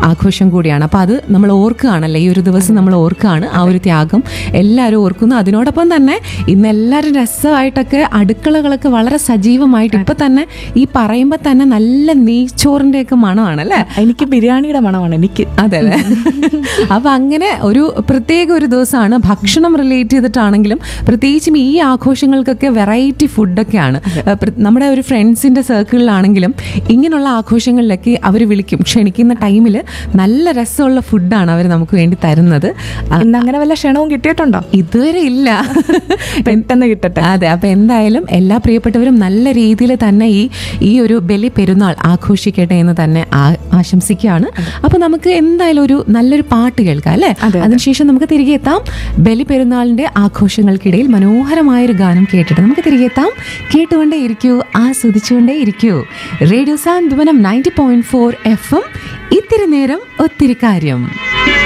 ആഘോഷം കൂടിയാണ് അപ്പോൾ അത് നമ്മൾ ഓർക്കുകയാണല്ലേ ഈ ഒരു ദിവസം നമ്മൾ ഓർക്കുകയാണ് ആ ഒരു ത്യാഗം എല്ലാവരും ഓർക്കുന്നു അതിനോടൊപ്പം തന്നെ ഇന്ന് എല്ലാവരും രസമായിട്ടൊക്കെ അടുക്കളകളൊക്കെ വളരെ സജീവമായിട്ട് ഇപ്പൊ തന്നെ ഈ പറയുമ്പോൾ തന്നെ നല്ല നെയ്ച്ചോറിന്റെ ഒക്കെ മണമാണല്ലേ എനിക്ക് ബിരിയാണിയുടെ മണമാണ് എനിക്ക് അതെ അല്ലേ അപ്പൊ അങ്ങനെ ഒരു പ്രത്യേക ഒരു ദിവസമാണ് ഭക്ഷണം റിലേറ്റ് ചെയ്തിട്ടാണെങ്കിലും പ്രത്യേകിച്ചും ഈ ആഘോഷങ്ങൾക്കൊക്കെ വെറൈറ്റി ഫുഡൊക്കെയാണ് ഏഹ് പ്ര- നമ്മുടെ ഒരു ഫ്രണ്ട്സിന്റെ സർക്കിളിലാണെങ്കിലും ഇങ്ങനെയുള്ള ആഘോഷങ്ങളിലൊക്കെ അവർ വിളിക്കും ക്ഷണിക്കുന്ന ടൈമിൽ നല്ല രസമുള്ള ഫുഡാണ് അവർ നമുക്ക് വേണ്ടി തരുന്നത് ആ, ഇന്ന് അങ്ങനെ വല്ല ക്ഷണവും കിട്ടിയിട്ടുണ്ടോ ഇതുവരെ ഇല്ല പെട്ടെന്ന് കിട്ടട്ടെ അതെ അപ്പൊ എന്തായാലും എല്ലാ പ്രിയപ്പെട്ടവരും നല്ല രീതിയിൽ തന്നെ ഈ ഈ ഒരു ബലി പെരുന്നാൾ ആഘോഷിക്കട്ടെ എന്ന് തന്നെ ആ- ആശംസിക്കുകയാണ് അപ്പൊ നമുക്ക് എന്തായാലും ഒരു നല്ലൊരു പാട്ട് കേൾക്കാം അല്ലെ അതെ. അതിനുശേഷം നമുക്ക് തിരികെ എത്താം ബലി പെരുന്നാളിന്റെ ആഘോഷങ്ങൾക്കിടയിൽ മനോഹരമായൊരു ഗാനം കേട്ടിട്ട് നമുക്ക് തിരികെ എത്താം കേട്ടുകൊണ്ടേ ഇരിക്കൂ ആസ്വദിച്ചുകൊണ്ടേ ഇരിക്കൂ radio Santhwanam ninety point four F M ഇത്തിരി നേരം ഒത്തിരി കാര്യം